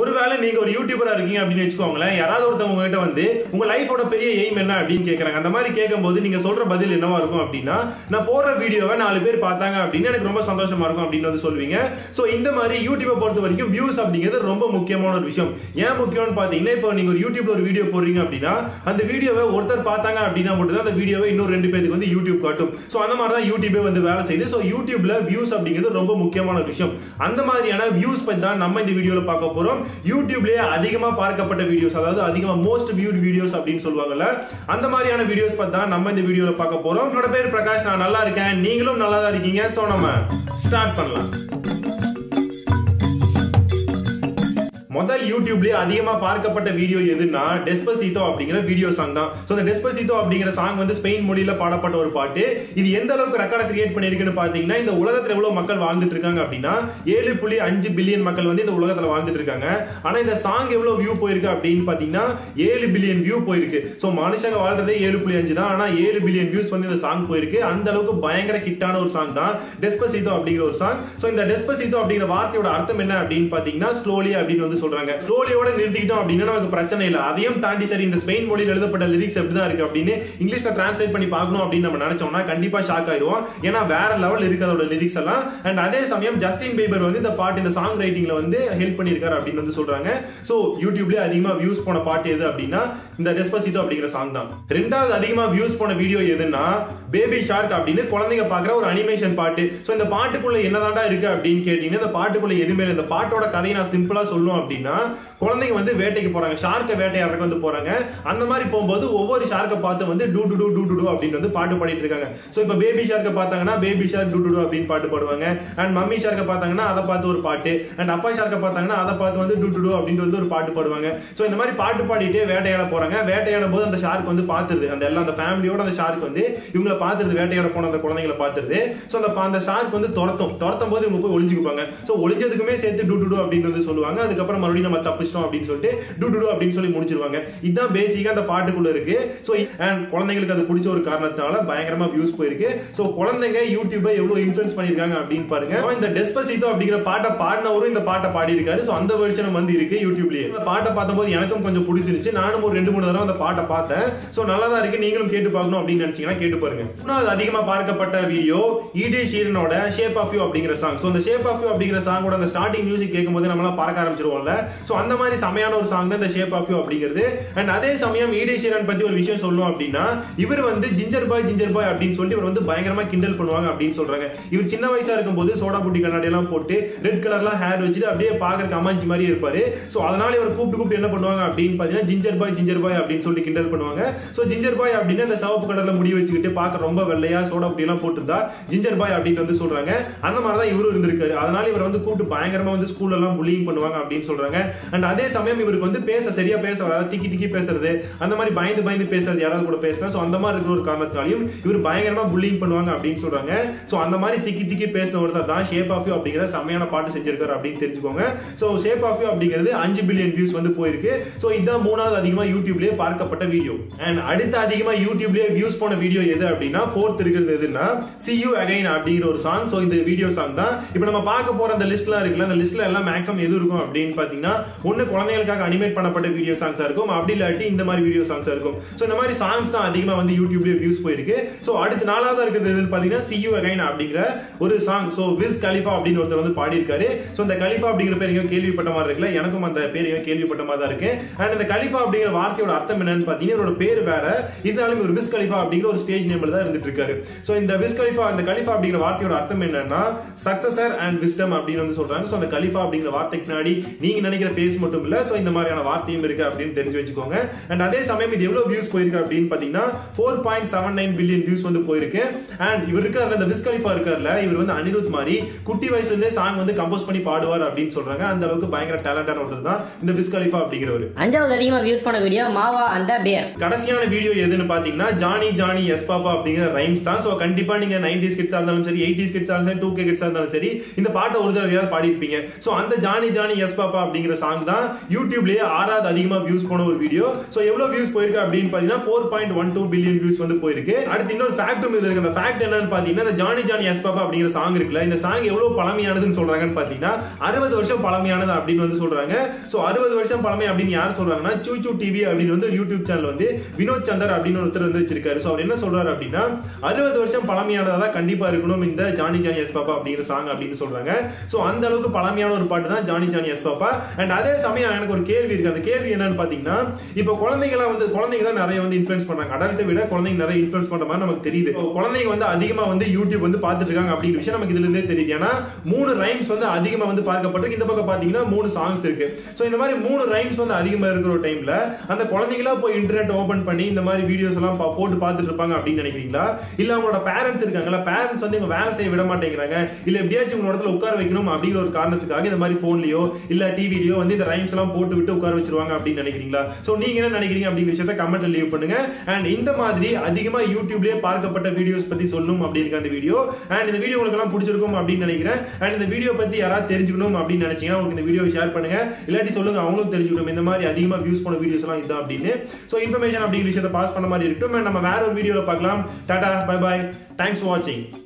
ஒருவேளை நீங்க ஒரு யூடியூபரா இருக்கீங்க அப்படின்னு வச்சுக்கோங்களேன் யாராவது ஒருத்தவங்க உங்ககிட்ட வந்து உங்க லைஃபோட பெரிய எய்ம் என்ன அப்படின்னு கேக்குறாங்க அந்த மாதிரி கேட்கும்போது நீங்க சொல்ற பதில் என்னவா இருக்கும் அப்படின்னா நான் போடுற வீடியோவை நாலு பேர் பார்த்தாங்க அப்படின்னு எனக்கு ரொம்ப சந்தோஷமா இருக்கும் அப்படின்னு வந்து சொல்லுவீங்க சோ இந்த மாதிரி யூடியூபை பொறுத்த வரைக்கும் வியூஸ் அப்படிங்கிறது ரொம்ப முக்கியமான ஒரு விஷயம் ஏன் முக்கியம்னு பாத்தீங்கன்னா இப்போ நீங்க ஒரு யூடியூப்ல ஒரு வீடியோ போடுறீங்க அப்படின்னா அந்த வீடியோவை ஒருத்தர் பார்த்தாங்க அப்படின்னா மட்டும் தான் அந்த வீடியோவை இன்னும் ரெண்டு பேருக்கு வந்து யூடியூப் காட்டும் சோ அந்த மாதிரி தான் யூடியூபே வந்து வேலை செய்யுது சோ யூடியூப்ல வியூஸ் அப்படிங்கிறது ரொம்ப முக்கியமான ஒரு விஷயம் அந்த மாதிரியான வியூஸ் பத்தி தான் நம்ம இந்த வீடியோல பார்க்க போறோம் யூடியூப்லயே அதிகமா பார்க்கப்பட்ட வீடியோஸ் அதாவது அதிகமா மோஸ்ட் வியூட் வீடியோஸ் அப்படின்னு சொல்லுவாங்கல்ல அந்த மாதிரியான வீடியோஸ் பத்தி தான் நம்ம இந்த வீடியோல பார்க்க போறோம் என்னோட பேர் பிரகாஷ் நான் நல்லா இருக்கேன் நீங்களும் நல்லா தான் இருக்கீங்க சோ நம்ம ஸ்டார்ட் பண்ணலாம் முதல் யூடியூப்லயே அதிகமா பார்க்கப்பட்ட வீடியோ எதுன்னா டெஸ்பசிட்டோ அப்படிங்கிற வீடியோ சாங் தான் சோ இந்த டெஸ்பசிட்டோ அப்படிங்கிற சாங் வந்து ஸ்பெயின் மொழியில பாடப்பட்ட ஒரு பாட்டு இது எந்த அளவுக்கு ரெக்கார்டை கிரியேட் பண்ணிருக்குன்னு பாத்தீங்கன்னா இந்த உலகத்துல எவ்வளவு மக்கள் வாழ்ந்துட்டு இருக்காங்க அப்படின்னா ஏழு புள்ளி அஞ்சு பில்லியன் மக்கள் வந்து இந்த உலகத்துல வாழ்ந்துட்டு இருக்காங்க ஆனா இந்த சாங் எவ்வளவு வியூ போயிருக்கு அப்படின்னு பாத்தீங்கன்னா ஏழு பில்லியன் வியூ போயிருக்கு சோ மனுஷங்க வாழ்றதே ஏழு புள்ளி அஞ்சு தான் ஆனா ஏழு பில்லியன் வியூஸ் வந்து இந்த சாங் போயிருக்கு அந்த அளவுக்கு பயங்கர ஹிட்டான ஒரு சாங் தான் டெஸ்பசிட்டோ அப்படிங்கிற ஒரு சாங் சோ இந்த டெஸ்பசிட்டோ அப்படிங்கிற வார்த்தையோட அர்த்தம் என்ன அப்படின்னு பாத்தீங்கன்னா ஸ்லோலி அப்படின்னு வந்து சொல்றாங்க ஸ்லோலியோட நிறுத்திக்கிட்டோம் அப்படின்னா நமக்கு பிரச்சனை இல்லை அதையும் தாண்டி சரி இந்த ஸ்பெயின் மொழியில் எழுதப்பட்ட லிரிக்ஸ் எப்படிதான் இருக்கு அப்படின்னு இங்கிலீஷ்ல டிரான்ஸ்லேட் பண்ணி பார்க்கணும் அப்படின்னு நம்ம நினைச்சோம்னா கண்டிப்பா ஷாக் ஆயிடுவோம் ஏன்னா வேற லெவல் இருக்கு அதோட லிரிக்ஸ் எல்லாம் அண்ட் அதே சமயம் ஜஸ்டின் பீபர் வந்து இந்த பாட்டு இந்த சாங் ரைட்டிங்ல வந்து ஹெல்ப் பண்ணியிருக்காரு அப்படின்னு வந்து சொல்றாங்க சோ யூடியூப்ல அதிகமா வியூஸ் போன பாட்டு எது அப்படின்னா இந்த டெஸ்பசிட்டோ அப்படிங்கிற சாங் தான் ரெண்டாவது அதிகமா வியூஸ் போன வீடியோ எதுன்னா பேபி ஷார்க் அப்படின்னு குழந்தைங்க பாக்குற ஒரு அனிமேஷன் பாட்டு சோ இந்த பாட்டுக்குள்ள என்னதான்டா இருக்கு அப்படின்னு கேட்டீங்கன்னா இந்த பாட்டுக்குள்ள எதுவுமே இல்லை. இந்த பாட்டோட கதையை நான் சிம்பிளா சொல்லுவோம் அப்படின்னா குழந்தைங்க வந்து வேட்டைக்கு போறாங்க ஷார்க்கை வேட்டையாடுறதுக்கு வந்து போறாங்க அந்த மாதிரி போகும்போது ஒவ்வொரு ஷார்க்கை பார்த்து வந்து doo doo doo doo doo doo அப்படின்னு வந்து பாட்டு பாடிட்டு இருக்காங்க சோ இப்போ பேபி ஷார்க்கை பார்த்தாங்கன்னா baby shark doo doo doo அப்படின்னு பாட்டு பாடுவாங்க அண்ட் மம்மி ஷார்க்கை பார்த்தாங்கன்னா அதை பார்த்து ஒரு பாட்டு அண்ட் அப்பா ஷார்க்கை பார்த்தாங்கன்னா அதை பார்த்து வந்து டூ டு டூ அப்படின்னு வந்து ஒரு பாட்டு பாடுவாங்க சோ இந்த மாதிரி பாட்டு பாடிட்டே வேட்டையாட போறாங்க வேட்டையாடும் போது அந்த ஷார்க் வந்து பாத்துருது அந்த எல்லாம் அந்த ஃபேமிலியோட அந்த ஷார்க் வந்து இவங்களை பாத்துருது வேட்டையாட போன அந்த குழந்தைங்களை பாத்துருது சோ அந்த அந்த ஷார்க் வந்து துரத்தும் துரத்தும் போது இவங்க போய் ஒளிஞ்சுக்குப்பாங்க சோ ஒளிஞ்சதுக்குமே சேர்த்து டூ டு டூ அப்படின்னு வந்து சொல்லுவாங்க அதுக்கப்புறம் மறுபடியும் நம்ம தப்பிச்சிட்டோம் அப்படின்னு சொல்லிட்டு டூ டு டூ அப்படின்னு சொல்லி முடிச்சிருவாங்க இதுதான் பேசிக்கா அந்த பாட்டுக்குள்ள இருக்கு சோ அண்ட் குழந்தைங்களுக்கு அது பிடிச்ச ஒரு காரணத்தால பயங்கரமா வியூஸ் போயிருக்கு சோ குழந்தைங்க யூடியூபை எவ்வளவு இன்ஃபுளுன்ஸ் பண்ணிருக்காங்க அப்படின்னு பாருங்க இந்த டெஸ்பசிட்டோ அப்படிங்கிற பாட்டை பாடினவரும் இந்த பாட்டை பாடி இருக்காரு சோ அந்த வெர்ஷன் வந்து இருக்கு யூடியூப்லயே இந்த பாட்டை பார்த்தபோது எனக்கும் கொஞ்சம் பிடிச்சிருச்சு நானும் ஒரு ரெண்டு மூணு தடவை அந்த பாட்டை பார்த்தேன் சோ நல்லா தான் இருக்கு நீங்களும் கேட்டு பார்க்கணும் அப்படின்னு நினைச்சீங்கன்னா கேட்டு பாருங்க மூணாவது அதிகமா பார்க்கப்பட்ட வீடியோ இடி ஷீரனோட ஷேப் ஆஃப் யூ அப்படிங்கிற சாங் சோ இந்த ஷேப் ஆஃப் யூ அப்படிங்கிற சாங்கோட அந்த ஸ்டார்டிங் மியூசிக் கேட்கும்போது நம்மளாம் பறக்க ஆரம்பிச்சிருவோம்ல சோ அந்த மாதிரி செமையான ஒரு சாங் தான் இந்த ஷேப் ஆஃப் யூ அப்படிங்கிறது அண்ட் அதே சமயம் இடி ஷீரன் பத்தி ஒரு விஷயம் சொல்லணும் அப்படின்னா இவர் வந்து ஜிஞ்சர் பாய் ஜிஞ்சர் பாய் அப்படின்னு சொல்லிட்டு இவர் வந்து பயங்கரமா கிண்டல் பண்ணுவாங்க அப்படின்னு சொல்றாங்க இவர் சின்ன வயசா இருக்கும்போது சோடா புட்டி கண்ணாடி எல்லாம் போட்டு ரெட் கலர்லாம் ஹேர் வச்சுட்டு அப்படியே பாக்குறதுக்கு அம்மாஞ்சி மாதிரி இருப்பாரு சோ அதனால இவர் கூப்பிட்டு கூப்பிட்டு என்ன பண்ணுவாங்க அப்படின்னு பாத்தீங்கன்னா ஜிஞ்சர் பாய் ஜிஞ்சர் பாய் அப்படின்னு சொல்லிட்டு கிண்டல் பண்ணுவாங்க சோ ஜிஞ்சர் பாய் அப்படின்னு அந்த சிவப்பு கலர்ல முடி வச்சுக்கிட்டு பார்க்க ரொம்ப வெள்ளையா சோடா புட்டி எல்லாம் போட்டுருந்தா ஜிஞ்சர் பாய் அப்படின்னு வந்து சொல்றாங்க அந்த மாதிரி தான் இவரும் இருந்திருக்காரு அதனால இவர் வந்து கூப்பிட்டு பயங்கரமா வந்து ஸ்கூல்ல எல்லாம் புல்லிங் பண்ணுவாங்க அப்படின்னு சொல்றாங்க அண்ட் அதே சமயம் இவருக்கு வந்து பேச சரியா பேச வராது திக்கி திக்கி பேசுறது அந்த மாதிரி பயந்து பயந்து பேசுறது யாராவது கூட பேசினா சோ அந்த மாதிரி இருக்கிற ஒரு காரணத்தினாலையும் இவர் பயங்கரமா புல்லிங் பண்ணுவாங்க அப்படின்னு சொல்றாங்க சோ அந்த மாதிரி திக்கி திக்கி பேசின ஒருத்தர் தான் ஷேப் ஆஃப் யூ அப்படிங்கிற செம்மையான பாட்டு செஞ்சிருக்காரு அப்படின்னு தெரிஞ்சுக்கோங்க சோ ஷேப் ஆஃப் யூ அப்படிங்கிறது அஞ்சு பில்லியன் வியூஸ் வந்து போயிருக்கு சோ இதான் மூணாவது அதிகமா யூடியூப்லயே பார்க்கப்பட்ட வீடியோ அண்ட் அடுத்த அதிகமா யூடியூப்லயே வியூஸ் போன வீடியோ எது அப்படின்னா ஃபோர்த் இருக்கிறது எதுன்னா சி யூ அகைன் அப்படிங்கிற ஒரு சாங் சோ இந்த வீடியோ சாங் தான் இப்போ நம்ம பார்க்க போற அந்த லிஸ்ட்லாம் இருக்குல்ல அந்த லிஸ்ட்ல எல்லாம் மேக்ஸிமம் எது இருக்கும் அப்படின்னு பாத்தீங்கன்னா ஒண்ணு குழந்தைகளுக்காக அனிமேட் பண்ணப்பட்ட வீடியோ சாங்ஸா இருக்கும் அப்படி இல்லாட்டி இந்த மாதிரி வீடியோ சாங்ஸா இருக்கும் சோ இந்த மாதிரி சாங்ஸ் தான் அதிகமா வந்து யூடியூப்லயே வியூஸ் போயிருக்கு சோ அடுத்து நாலாவதா இருக்கிறது எதுன்னு பாத்தீங்கன்னா சி யூ அகைன் அப்படிங்கிற ஒரு சாங் சோ விஸ் கலிஃபா அப்படின்னு ஒருத்தர் வந்து பாடியிருக்காரு சோ இந்த கலிஃபா அப்படிங்கிற பேர் எங்கேயோ கேள்விப்பட்ட மாதிரி இருக்குல்ல எனக்கும் அந்த பேர் எங்கேயோ கேள்விப்பட்ட மாதிரி தான் இருக்கு அண்ட் இந்த கலிஃபா அப்படிங்கிற வார்த்தையோட அர்த்தம் என்னன்னு பாத்தீங்கன்னா இவரோட பேர் வேற இருந்தாலும் ஒரு விஸ் கலிஃபா அப்படிங்கிற ஒரு ஸ்டேஜ் நேம்ல தான் இருந்துட்டு இருக்காரு சோ இந்த விஸ் கலிஃபா இந்த கலிஃபா அப்படிங்கிற வார்த்தையோட அர்த்தம் என்னன்னா சக்சஸர் அண்ட் விஸ்டம் அப்படின்னு வந்து சொல்றாங்க சோ அந்த கலிஃபா அப்படிங்கிற வார்த்தைக்கு முன்னாடி நீங்க நினைக்கிற பேஸ் மட்டும் இல்ல சோ இந்த மாதிரியான வார்த்தையும் இருக்கு அப்படின்னு தெரிஞ்சு வச்சுக்கோங்க அண்ட் அதே சமயம் இது எவ்வளவு வியூஸ் போயிருக்கு அப்படின்னு பாத்தீங்கன்னா four point seven nine billion views வந்து போயிருக்கு அண்ட் இவர் இருக்காருல இந்த விஸ் கலிஃபா இருக்காருல இவர் வந்து அனிருத் மாதிரி குட்டி வயசுல இருந்தே சாங் வந்து கம்போஸ் பண்ணி பாடுவார் அப்படின்னு சொல்றாங்க அந்த அளவுக்கு பயங்கர டேலண்டான ஒருத்தர் தான் இந்த விஸ் கலிஃபா அப்படிங்கிறவர் அஞ்சாவது அதிகமாக வியூஸ் பண்ண வீடியோ மாவா அந்த பேர் கடைசியான வீடியோ எதுன்னு பாத்தீங்கன்னா ஜானி ஜானி எஸ் பாப்பா அப்படிங்கிற ரைம்ஸ் தான் சோ கண்டிப்பா நீங்க நைன்டிஸ் கிட்ஸா இருந்தாலும் சரி எயிட்டிஸ் கிட்ஸா இருந்தாலும் சரி டூ கே கிட்ஸா இருந்தாலும் சரி இந்த பாட்டை ஒரு தடவையாவது பாடிருப்பீங்க சோ அந்த ஜானி ஜானி எஸ் பாப்பா அப்படிங்கிற சாங் தான் யூடியூப்லயே ஆறாவது அதிகமா வியூஸ் போன ஒரு வீடியோ சோ எவ்வளவு வியூஸ் போயிருக்கு அப்படின்னு பாத்தீங்கன்னா four point one two billion views வந்து போயிருக்கு அடுத்து இன்னொரு ஃபேக்டும் இதுல இருக்கு அந்த ஃபேக்ட் என்னன்னு பாத்தீங்கன்னா இந்த ஜானி ஜானி எஸ் பாப்பா அப்படிங்கிற சாங் இருக்குல்ல இந்த சாங் எவ்வளவு பழமையானதுன்னு சொல்றாங்கன்னு பாத்தீங்கன்னா அறுபது வருஷம் பழமையானது அப்படின்னு வந்து சொல்றாங்க சோ அறுபது வருஷம் பழமை அப்படின்னு யார் சொல்றாங்கன்னா சூச்சு டிவி அப்படின்னு வந்து ஒரு யூடியூப் சேனல் வந்து வினோத் சந்தர் அப்படின்னு ஒருத்தர் வந்து வச்சிருக்காரு சோ அவர் என்ன சொல்றாரு அப்படின்னா அறுபது வருஷம் பழமையானதா தான் கண்டிப்பா இருக்கணும் இந்த ஜானி ஜானி எஸ் பாப்பா அப்படிங்கிற சாங் அப்படின்னு சொல்றாங்க சோ அந்த அளவுக்கு பழமையான ஒரு பாட்டு தான் Johny Johny yes papa and அதே சமயம் எனக்கு ஒரு கேள்வி இருக்கு அந்த கேள்வி என்னன்னு பாத்தீங்கன்னா இப்போ குழந்தைங்களாம் வந்து குழந்தைங்க தான் நிறைய வந்து இன்ஃபுளுஸ் பண்றாங்க அடல்ட்டை விட குழந்தைங்க நிறைய இன்ஃபுளுஸ் பண்ற மாதிரி நமக்கு தெரியுது இப்போ குழந்தைங்க வந்து அதிகமா வந்து யூடியூப் வந்து பார்த்துட்டு இருக்காங்க அப்படிங்கிற விஷயம் நமக்கு இதுல இருந்தே தெரியுது ஏன்னா மூணு ரைம்ஸ் வந்து அதிகமா வந்து பார்க்கப்பட்டிருக்கு இந்த பக்கம் பாத்தீங்கன்னா மூணு சாங்ஸ் இருக்கு சோ இந்த மாதிரி மூணு ரைம்ஸ் வந்து அதிகமா இருக்கிற ஒரு டைம்ல அந்த குழந்தைங்களா போய் இன்டர்நெட் ஓபன் பண்ணி இந்த மாதிரி வீடியோஸ் எல்லாம் பா- போட்டு பார்த்துட்டு இருப்பாங்க அப்படின்னு நினைக்கிறீங்களா இல்ல அவங்களோட பேரண்ட்ஸ் இருக்காங்களா பேரண்ட்ஸ் வந்து இவங்க வேலை செய்ய விட மாட்டேங்கிறாங்க இல்ல எப்படியாச்சும் உங்களோட இடத்துல உட்கார வைக்கணும் அப்படிங்கிற ஒரு காரணத்துக்காக இந்த மாதிரி போன்லயோ இல்ல டிவிலயோ வந்து இந்த ரைம்ஸ் எல்லாம் போட்டு விட்டு உட்கார வச்சிருவாங்க அப்படின்னு நினைக்கிறீங்களா சோ நீங்க என்ன நினைக்கிறீங்க அப்படிங்கிற விஷயத்த கமெண்ட்ல லீவ் பண்ணுங்க அண்ட் இந்த மாதிரி அதிகமா யூடியூப்லயே பார்க்கப்பட்ட வீடியோஸ் பத்தி சொல்லணும் அப்படி இருக்கு அந்த வீடியோ அண்ட் இந்த வீடியோ உங்களுக்கு எல்லாம் பிடிச்சிருக்கும் அப்படின்னு நினைக்கிறேன் அண்ட் இந்த வீடியோ பத்தி யாராவது தெரிஞ்சுக்கணும் அப்படின்னு நினைச்சீங்கன்னா உங்களுக்கு இந்த வீடியோ ஷேர் பண்ணுங்க இல்லாட்டி சொல்லுங்க அவங்களும் தெரிஞ்சுக்கணும் இந்த மாதிரி அதிகமா வியூஸ் பண்ண வீடியோஸ் எல்லாம் இதுதான் அப்படின்னு சோ இன்ஃபர்மேஷன் அப்படிங்கிற விஷயத்தை பாஸ் பண்ண மாதிரி இருக்கட்டும் And நம்ம வேற ஒரு வீடியோல பார்க்கலாம் tata bye bye thanks for வாட்சிங்